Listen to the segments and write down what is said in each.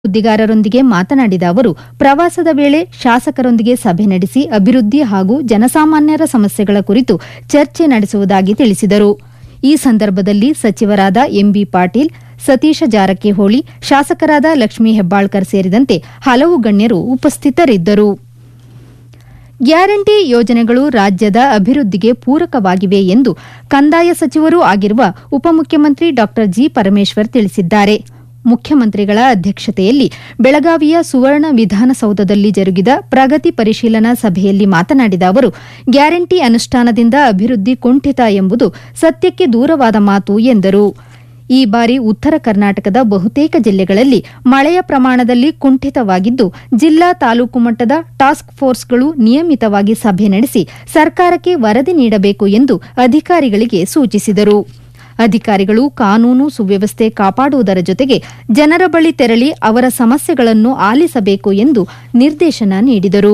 ಸುದ್ದಿಗಾರರೊಂದಿಗೆ ಮಾತನಾಡಿದ ಅವರು ಪ್ರವಾಸದ ವೇಳೆ ಶಾಸಕರೊಂದಿಗೆ ಸಭೆ ನಡೆಸಿ ಅಭಿವೃದ್ಧಿ ಹಾಗೂ ಜನಸಾಮಾನ್ಯರ ಸಮಸ್ಯೆಗಳ ಕುರಿತು ಚರ್ಚೆ ನಡೆಸುವುದಾಗಿ ತಿಳಿಸಿದರು ಈ ಸಂದರ್ಭದಲ್ಲಿ ಸಚಿವರಾದ ಎಂಬಿ ಪಾಟೀಲ್ ಸತೀಶ ಜಾರಕಿಹೊಳಿ ಶಾಸಕರಾದ ಲಕ್ಷ್ಮೀ ಹೆಬ್ಬಾಳ್ಕರ್ ಸೇರಿದಂತೆ ಹಲವು ಗಣ್ಯರು ಉಪಸ್ಥಿತರಿದ್ದರು ಗ್ಯಾರಂಟಿ ಯೋಜನೆಗಳು ರಾಜ್ಯದ ಅಭಿವೃದ್ಧಿಗೆ ಪೂರಕವಾಗಿವೆ ಎಂದು ಕಂದಾಯ ಸಚಿವರೂ ಆಗಿರುವ ಉಪಮುಖ್ಯಮಂತ್ರಿ ಡಾ ಜಿ ಪರಮೇಶ್ವರ್ ತಿಳಿಸಿದ್ದಾರೆ ಮುಖ್ಯಮಂತ್ರಿಗಳ ಅಧ್ಯಕ್ಷತೆಯಲ್ಲಿ ಬೆಳಗಾವಿಯ ಸುವರ್ಣ ವಿಧಾನಸೌಧದಲ್ಲಿ ಜರುಗಿದ ಪ್ರಗತಿ ಪರಿಶೀಲನಾ ಸಭೆಯಲ್ಲಿ ಮಾತನಾಡಿದ ಅವರು ಗ್ಯಾರಂಟಿ ಅನುಷ್ಠಾನದಿಂದ ಅಭಿವೃದ್ಧಿ ಕುಂಠಿತ ಎಂಬುದು ಸತ್ಯಕ್ಕೆ ದೂರವಾದ ಮಾತು ಎಂದರು ಈ ಬಾರಿ ಉತ್ತರ ಕರ್ನಾಟಕದ ಬಹುತೇಕ ಜಿಲ್ಲೆಗಳಲ್ಲಿ ಮಳೆಯ ಪ್ರಮಾಣದಲ್ಲಿ ಕುಂಠಿತವಾಗಿದ್ದು ಜಿಲ್ಲಾ ತಾಲೂಕು ಮಟ್ಟದ ಟಾಸ್ಕ್ ಫೋರ್ಸ್ಗಳು ನಿಯಮಿತವಾಗಿ ಸಭೆ ನಡೆಸಿ ಸರ್ಕಾರಕ್ಕೆ ವರದಿ ನೀಡಬೇಕು ಎಂದು ಅಧಿಕಾರಿಗಳಿಗೆ ಸೂಚಿಸಿದರು ಅಧಿಕಾರಿಗಳು ಕಾನೂನು ಸುವ್ಯವಸ್ಥೆ ಕಾಪಾಡುವುದರ ಜೊತೆಗೆ ಜನರ ಬಳಿ ತೆರಳಿ ಅವರ ಸಮಸ್ಯೆಗಳನ್ನು ಆಲಿಸಬೇಕು ಎಂದು ನಿರ್ದೇಶನ ನೀಡಿದರು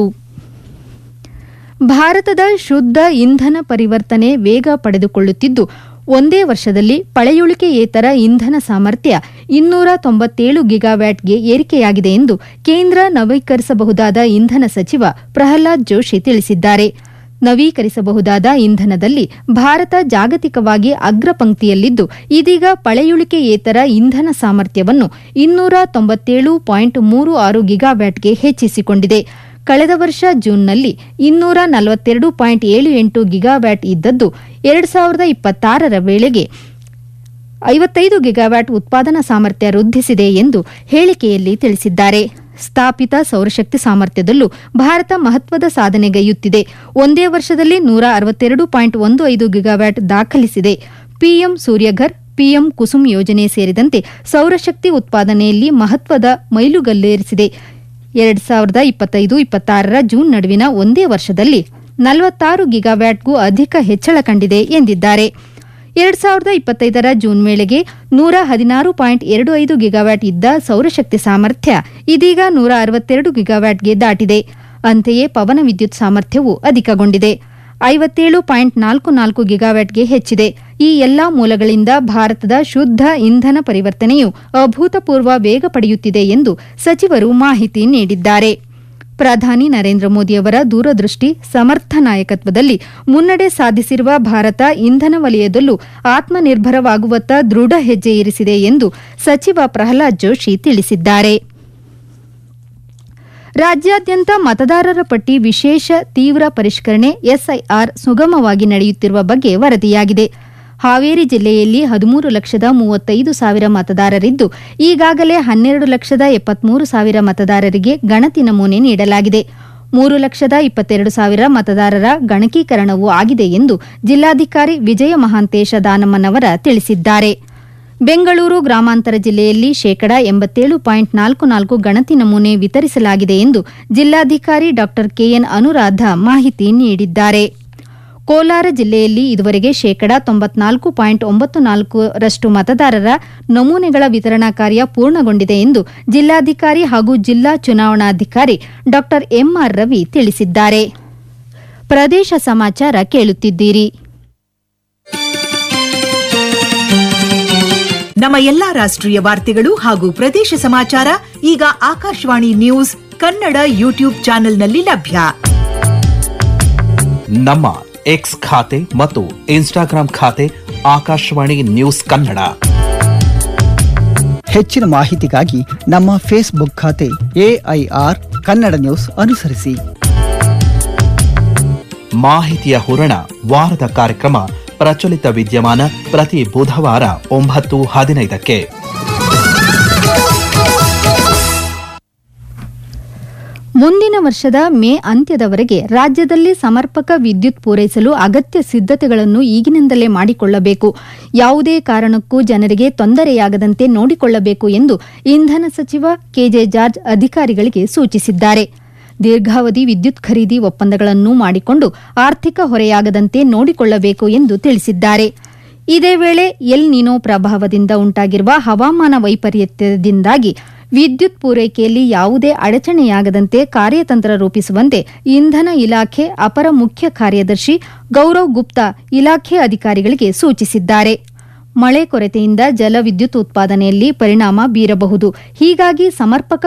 ಭಾರತದ ಶುದ್ದ ಇಂಧನ ಪರಿವರ್ತನೆ ವೇಗ ಪಡೆದುಕೊಳ್ಳುತ್ತಿದ್ದು ಒಂದೇ ವರ್ಷದಲ್ಲಿ ಪಳೆಯುಳಿಕೆಯೇತರ ಇಂಧನ ಸಾಮರ್ಥ್ಯ ಇನ್ನೂರ ತೊಂಬತ್ತೇಳು ಗಿಗಾವ್ಯಾಟ್ಗೆ ಏರಿಕೆಯಾಗಿದೆ ಎಂದು ಕೇಂದ್ರ ನವೀಕರಿಸಬಹುದಾದ ಇಂಧನ ಸಚಿವ ಪ್ರಹ್ಲಾದ್ ಜೋಶಿ ತಿಳಿಸಿದ್ದಾರೆ ನವೀಕರಿಸಬಹುದಾದ ಇಂಧನದಲ್ಲಿ ಭಾರತ ಜಾಗತಿಕವಾಗಿ ಅಗ್ರಪಂಕ್ತಿಯಲ್ಲಿದ್ದು ಇದೀಗ ಪಳೆಯುಳಿಕೆಯೇತರ ಇಂಧನ ಸಾಮರ್ಥ್ಯವನ್ನು ಇನ್ನೂರ ತೊಂಬತ್ತೇಳು ಪಾಯಿಂಟ್ ಮೂರು ಆರು ಗಿಗಾವ್ಯಾಟ್ಗೆ ಹೆಚ್ಚಿಸಿಕೊಂಡಿದೆ ಕಳೆದ ವರ್ಷ ಜೂನ್ನಲ್ಲಿ ಇನ್ನೂರ ನಲವತ್ತೆರಡು ಪಾಯಿಂಟ್ ಏಳು ಎಂಟು ಗಿಗಾವ್ಯಾಟ್ ಇದ್ದದ್ದು ಎರಡು ಸಾವಿರದ ಇಪ್ಪತ್ತಾರರ ವೇಳೆಗೆ ಐವತ್ತೈದು ಗಿಗಾವ್ಯಾಟ್ ಉತ್ಪಾದನಾ ಸಾಮರ್ಥ್ಯ ವೃದ್ಧಿಸಿದೆ ಎಂದು ಹೇಳಿಕೆಯಲ್ಲಿ ತಿಳಿಸಿದ್ದಾರೆ ಸ್ಥಾಪಿತ ಸೌರಶಕ್ತಿ ಸಾಮರ್ಥ್ಯದಲ್ಲೂ ಭಾರತ ಮಹತ್ವದ ಸಾಧನೆಗೈಯುತ್ತಿದೆ ಒಂದೇ ವರ್ಷದಲ್ಲಿ ನೂರ ಅರವತ್ತೆರಡು ಪಾಯಿಂಟ್ ಒಂದು ಐದು ಗಿಗಾವ್ಯಾಟ್ ದಾಖಲಿಸಿದೆ ಪಿಎಂ ಸೂರ್ಯಘರ್ ಪಿಎಂ ಕುಸುಮ್ ಯೋಜನೆ ಸೇರಿದಂತೆ ಸೌರಶಕ್ತಿ ಉತ್ಪಾದನೆಯಲ್ಲಿ ಮಹತ್ವದ ಮೈಲುಗಲ್ಲೇರಿಸಿದೆ ಎರಡು ಸಾವಿರದ ಇಪ್ಪತ್ತೈದು ಇಪ್ಪತ್ತಾರರ ಜೂನ್ ನಡುವಿನ ಒಂದೇ ವರ್ಷದಲ್ಲಿ ನಲವತ್ತಾರು ಗಿಗಾವ್ಯಾಟ್ಗೂ ಅಧಿಕ ಹೆಚ್ಚಳ ಕಂಡಿದೆ ಎಂದಿದ್ದಾರೆ ಎರಡು ಸಾವಿರದ ಇಪ್ಪತ್ತೈದರ ಜೂನ್ ವೇಳೆಗೆ ನೂರ ಹದಿನಾರು ಪಾಯಿಂಟ್ ಎರಡು ಐದು ಗಿಗಾವ್ಯಾಟ್ ಇದ್ದ ಸೌರಶಕ್ತಿ ಸಾಮರ್ಥ್ಯ ಇದೀಗ ನೂರ ಅರವತ್ತೆರಡು ಗಿಗಾವ್ಯಾಟ್ಗೆ ದಾಟಿದೆ ಅಂತೆಯೇ ಪವನ ವಿದ್ಯುತ್ ಸಾಮರ್ಥ್ಯವೂ ಅಧಿಕಗೊಂಡಿದೆ ಐವತ್ತೇಳು ಪಾಯಿಂಟ್ ನಾಲ್ಕು ನಾಲ್ಕು ಗಿಗಾವ್ಯಾಟ್ಗೆ ಹೆಚ್ಚಿದೆ ಈ ಎಲ್ಲಾ ಮೂಲಗಳಿಂದ ಭಾರತದ ಶುದ್ದ ಇಂಧನ ಪರಿವರ್ತನೆಯು ಅಭೂತಪೂರ್ವ ವೇಗ ಪಡೆಯುತ್ತಿದೆ ಎಂದು ಸಚಿವರು ಮಾಹಿತಿ ನೀಡಿದ್ದಾರೆ ಪ್ರಧಾನಿ ನರೇಂದ್ರ ಮೋದಿಯವರ ದೂರದೃಷ್ಟಿ ಸಮರ್ಥ ನಾಯಕತ್ವದಲ್ಲಿ ಮುನ್ನಡೆ ಸಾಧಿಸಿರುವ ಭಾರತ ಇಂಧನ ವಲಯದಲ್ಲೂ ಆತ್ಮನಿರ್ಭರವಾಗುವತ್ತ ದೃಢ ಹೆಜ್ಜೆ ಇರಿಸಿದೆ ಎಂದು ಸಚಿವ ಪ್ರಹ್ಲಾದ್ ಜೋಶಿ ತಿಳಿಸಿದ್ದಾರೆ ರಾಜ್ಯಾದ್ಯಂತ ಮತದಾರರ ಪಟ್ಟಿ ವಿಶೇಷ ತೀವ್ರ ಪರಿಷ್ಕರಣೆ ಎಸ್ಐಆರ್ ಸುಗಮವಾಗಿ ನಡೆಯುತ್ತಿರುವ ಬಗ್ಗೆ ವರದಿಯಾಗಿದೆ ಹಾವೇರಿ ಜಿಲ್ಲೆಯಲ್ಲಿ ಹದಿಮೂರು ಲಕ್ಷದ ಮೂವತ್ತೈದು ಸಾವಿರ ಮತದಾರರಿದ್ದು ಈಗಾಗಲೇ ಹನ್ನೆರಡು ಲಕ್ಷದ ಎಪ್ಪತ್ಮೂರು ಸಾವಿರ ಮತದಾರರಿಗೆ ಗಣತಿ ನಮೂನೆ ನೀಡಲಾಗಿದೆ ಮೂರು ಲಕ್ಷದ ಇಪ್ಪತ್ತೆರಡು ಸಾವಿರ ಮತದಾರರ ಗಣಕೀಕರಣವೂ ಆಗಿದೆ ಎಂದು ಜಿಲ್ಲಾಧಿಕಾರಿ ವಿಜಯ ಮಹಾಂತೇಶ ದಾನಮ್ಮನವರ ತಿಳಿಸಿದ್ದಾರೆ ಬೆಂಗಳೂರು ಗ್ರಾಮಾಂತರ ಜಿಲ್ಲೆಯಲ್ಲಿ ಶೇಕಡ ಎಂಬತ್ತೇಳು ಪಾಯಿಂಟ್ ನಾಲ್ಕು ನಾಲ್ಕು ಗಣತಿ ನಮೂನೆ ವಿತರಿಸಲಾಗಿದೆ ಎಂದು ಜಿಲ್ಲಾಧಿಕಾರಿ ಡಾ ಕೆಎನ್ ಅನುರಾಧ ಮಾಹಿತಿ ನೀಡಿದ್ದಾರೆ ಕೋಲಾರ ಜಿಲ್ಲೆಯಲ್ಲಿ ಇದುವರೆಗೆ ಶೇಕಡ ತೊಂಬತ್ನಾಲ್ಕು ಪಾಯಿಂಟ್ ಒಂಬತ್ತು ನಾಲ್ಕರಷ್ಟು ಮತದಾರರ ನಮೂನೆಗಳ ವಿತರಣಾ ಕಾರ್ಯ ಪೂರ್ಣಗೊಂಡಿದೆ ಎಂದು ಜಿಲ್ಲಾಧಿಕಾರಿ ಹಾಗೂ ಜಿಲ್ಲಾ ಚುನಾವಣಾಧಿಕಾರಿ ಡಾ ಎಂಆರ್ ರವಿ ತಿಳಿಸಿದ್ದಾರೆ ಪ್ರದೇಶ ಸಮಾಚಾರ ಕೇಳುತ್ತಿದ್ದೀರಿ ನಮ್ಮ ಎಲ್ಲಾ ರಾಷ್ಟ್ರೀಯ ವಾರ್ತೆಗಳು ಹಾಗೂ ಪ್ರದೇಶ ಸಮಾಚಾರ ಈಗ ಆಕಾಶವಾಣಿ ನ್ಯೂಸ್ ಕನ್ನಡ ಯೂಟ್ಯೂಬ್ ಚಾನೆಲ್ನಲ್ಲಿ ಲಭ್ಯ ನಮ್ಮ ಎಕ್ಸ್ ಖಾತೆ ಮತ್ತು ಇನ್ಸ್ಟಾಗ್ರಾಂ ಖಾತೆ ಆಕಾಶವಾಣಿ ನ್ಯೂಸ್ ಕನ್ನಡ ಹೆಚ್ಚಿನ ಮಾಹಿತಿಗಾಗಿ ನಮ್ಮ ಫೇಸ್ಬುಕ್ ಖಾತೆ ಎಐಆರ್ ಕನ್ನಡ ನ್ಯೂಸ್ ಅನುಸರಿಸಿ ಮಾಹಿತಿಯ ಹೂರಣ ವಾರದ ಕಾರ್ಯಕ್ರಮ ಪ್ರಚಲಿತ ವಿದ್ಯಮಾನ ಪ್ರತಿ ಬುಧವಾರ ಒಂಬತ್ತು ಹದಿನೈದಕ್ಕೆ ಮುಂದಿನ ವರ್ಷದ ಮೇ ಅಂತ್ಯದವರೆಗೆ ರಾಜ್ಯದಲ್ಲಿ ಸಮರ್ಪಕ ವಿದ್ಯುತ್ ಪೂರೈಸಲು ಅಗತ್ಯ ಸಿದ್ಧತೆಗಳನ್ನು ಈಗಿನಿಂದಲೇ ಮಾಡಿಕೊಳ್ಳಬೇಕು ಯಾವುದೇ ಕಾರಣಕ್ಕೂ ಜನರಿಗೆ ತೊಂದರೆಯಾಗದಂತೆ ನೋಡಿಕೊಳ್ಳಬೇಕು ಎಂದು ಇಂಧನ ಸಚಿವ ಕೆಜೆ ಜಾರ್ಜ್ ಅಧಿಕಾರಿಗಳಿಗೆ ಸೂಚಿಸಿದ್ದಾರೆ ದೀರ್ಘಾವಧಿ ವಿದ್ಯುತ್ ಖರೀದಿ ಒಪ್ಪಂದಗಳನ್ನು ಮಾಡಿಕೊಂಡು ಆರ್ಥಿಕ ಹೊರೆಯಾಗದಂತೆ ನೋಡಿಕೊಳ್ಳಬೇಕು ಎಂದು ತಿಳಿಸಿದ್ದಾರೆ ಇದೇ ವೇಳೆ ಎಲ್ ನಿನೋ ಪ್ರಭಾವದಿಂದ ಉಂಟಾಗಿರುವ ಹವಾಮಾನ ವೈಪರೀತ್ಯದಿಂದಾಗಿ ವಿದ್ಯುತ್ ಪೂರೈಕೆಯಲ್ಲಿ ಯಾವುದೇ ಅಡಚಣೆಯಾಗದಂತೆ ಕಾರ್ಯತಂತ್ರ ರೂಪಿಸುವಂತೆ ಇಂಧನ ಇಲಾಖೆ ಅಪರ ಮುಖ್ಯ ಕಾರ್ಯದರ್ಶಿ ಗೌರವ್ ಗುಪ್ತಾ ಇಲಾಖೆ ಅಧಿಕಾರಿಗಳಿಗೆ ಸೂಚಿಸಿದ್ದಾರೆ ಮಳೆ ಕೊರತೆಯಿಂದ ಜಲವಿದ್ಯುತ್ ಉತ್ಪಾದನೆಯಲ್ಲಿ ಪರಿಣಾಮ ಬೀರಬಹುದು ಹೀಗಾಗಿ ಸಮರ್ಪಕ